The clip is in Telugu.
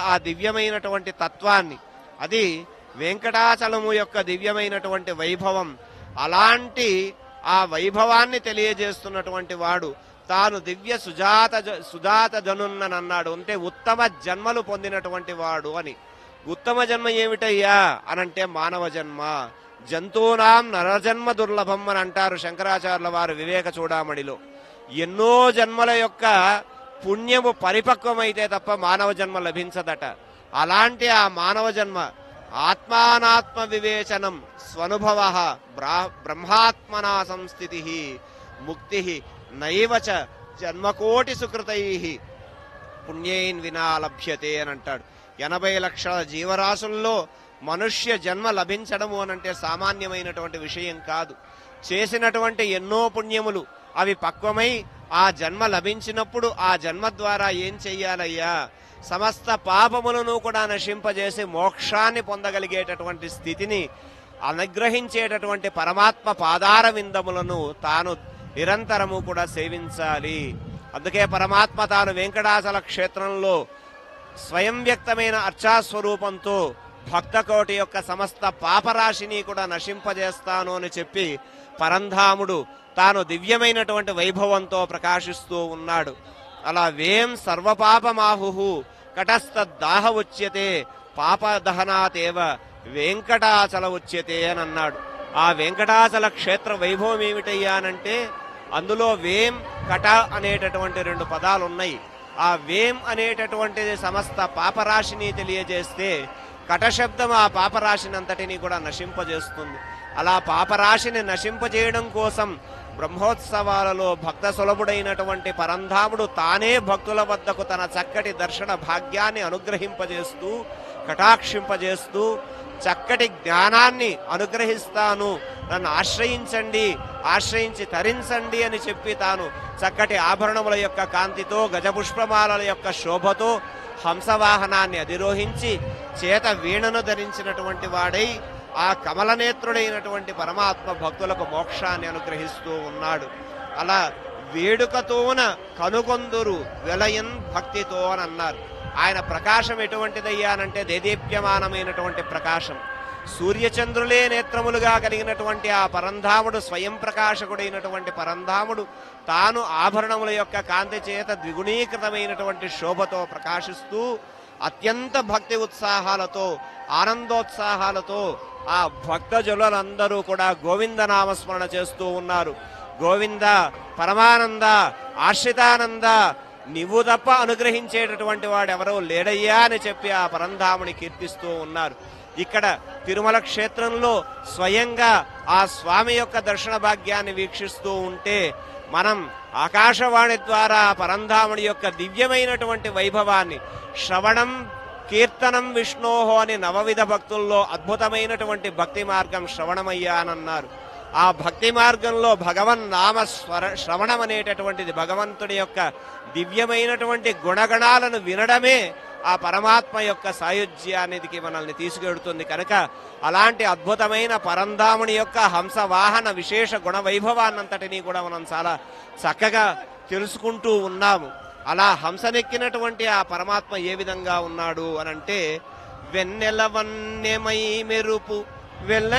ఆ దివ్యమైనటువంటి తత్వాన్ని అది వెంకటాచలము యొక్క దివ్యమైనటువంటి వైభవం అలాంటి ఆ వైభవాన్ని తెలియజేస్తున్నటువంటి వాడు తాను దివ్య సుజాత జ- సుజాత జనున్ననన్నాడు అంటే ఉత్తమ జన్మలు పొందినటువంటి వాడు అని ఉత్తమ జన్మ ఏమిటయ్యా అనంటే మానవ జన్మ జంతువునాం నరజన్మ దుర్లభం అని అంటారు శంకరాచార్యుల వారు వివేక చూడామణిలో ఎన్నో జన్మల యొక్క పుణ్యము పరిపక్వమైతే తప్ప మానవ జన్మ లభించదట అలాంటి ఆ మానవ జన్మ ఆత్మానాత్మ వివేచనం స్వనుభవ బ్రహ్మాత్మనా సంస్థితి ముక్తి నైవచ జన్మకోటి సుకృతై పుణ్యైన్ వినా లభ్యతే అని అంటాడు ఎనభై లక్షల జీవరాశుల్లో మనుష్య జన్మ లభించడము అనంటే సామాన్యమైనటువంటి విషయం కాదు చేసినటువంటి ఎన్నో పుణ్యములు అవి పక్వమై ఆ జన్మ లభించినప్పుడు ఆ జన్మ ద్వారా ఏం చెయ్యాలయ్యా సమస్త పాపములను కూడా నశింపజేసి మోక్షాన్ని పొందగలిగేటటువంటి స్థితిని అనుగ్రహించేటటువంటి పరమాత్మ పాదార విందములను తాను నిరంతరము కూడా సేవించాలి అందుకే పరమాత్మ తాను వెంకటాచల క్షేత్రంలో స్వయం వ్యక్తమైన అర్చాస్వరూపంతో భక్తకోటి యొక్క సమస్త పాపరాశిని కూడా నశింపజేస్తాను అని చెప్పి పరంధాముడు తాను దివ్యమైనటువంటి వైభవంతో ప్రకాశిస్తూ ఉన్నాడు అలా వేం సర్వపాపమాహు కటస్థదాహ ఉచ్యతే పాపదహనాతేవ వెంకటాచల ఉచ్యతే అని అన్నాడు ఆ వెంకటాచల క్షేత్ర వైభవం ఏమిటయ్యానంటే అందులో వేం కట అనేటటువంటి రెండు పదాలు ఉన్నాయి ఆ వేం అనేటటువంటిది సమస్త పాపరాశిని తెలియజేస్తే కటశబ్దం ఆ పాపరాశిని అంతటిని కూడా నశింపజేస్తుంది అలా పాపరాశిని నశింపజేయడం కోసం బ్రహ్మోత్సవాలలో భక్త సులభుడైనటువంటి పరంధాముడు తానే భక్తుల వద్దకు తన చక్కటి దర్శన భాగ్యాన్ని అనుగ్రహింపజేస్తూ కటాక్షింపజేస్తూ చక్కటి జ్ఞానాన్ని అనుగ్రహిస్తాను నన్ను ఆశ్రయించండి ఆశ్రయించి తరించండి అని చెప్పి తాను చక్కటి ఆభరణముల యొక్క కాంతితో గజపుష్పమాలల యొక్క శోభతో హంసవాహనాన్ని అధిరోహించి చేత వీణను ధరించినటువంటి వాడై ఆ కమలనేత్రుడైనటువంటి పరమాత్మ భక్తులకు మోక్షాన్ని అనుగ్రహిస్తూ ఉన్నాడు అలా వేడుకతోన కనుగొందురు వెలయన్ భక్తితో అని అన్నారు ఆయన ప్రకాశం ఎటువంటిదయ్యానంటే దేదీప్యమానమైనటువంటి ప్రకాశం సూర్యచంద్రులే నేత్రములుగా కలిగినటువంటి ఆ పరంధాముడు స్వయం ప్రకాశకుడైనటువంటి పరంధాముడు తాను ఆభరణముల యొక్క కాంతి చేత ద్విగుణీకృతమైనటువంటి శోభతో ప్రకాశిస్తూ అత్యంత భక్తి ఉత్సాహాలతో ఆనందోత్సాహాలతో ఆ భక్తజనులందరూ కూడా గోవింద నామస్మరణ చేస్తూ ఉన్నారు గోవింద పరమానంద ఆశ్రితానంద నీవు తప్ప అనుగ్రహించేటటువంటి వాడెవరో లేడయ్యా అని చెప్పి ఆ పరంధాముని కీర్తిస్తూ ఉన్నారు ఇక్కడ తిరుమల క్షేత్రంలో స్వయంగా ఆ స్వామి యొక్క దర్శన భాగ్యాన్ని వీక్షిస్తూ ఉంటే మనం ఆకాశవాణి ద్వారా పరంధాముడి యొక్క దివ్యమైనటువంటి వైభవాన్ని శ్రవణం కీర్తనం విష్ణోహో అని నవవిధ భక్తుల్లో అద్భుతమైనటువంటి భక్తి మార్గం శ్రవణమయ్యా అని అన్నారు ఆ భక్తి మార్గంలో భగవన్ నామ స్వర శ్రవణం అనేటటువంటిది భగవంతుడి యొక్క దివ్యమైనటువంటి గుణగణాలను వినడమే ఆ పరమాత్మ యొక్క సాయుధ్యానికి మనల్ని తీసుకెడుతుంది కనుక అలాంటి అద్భుతమైన పరంధాముని యొక్క హంస వాహన విశేష గుణ వైభవాన్నంతటినీ కూడా మనం చాలా చక్కగా తెలుసుకుంటూ ఉన్నాము అలా హంసనెక్కినటువంటి ఆ పరమాత్మ ఏ విధంగా ఉన్నాడు అనంటే వెన్నెల వన్నెమై మెరుపు వెల్ల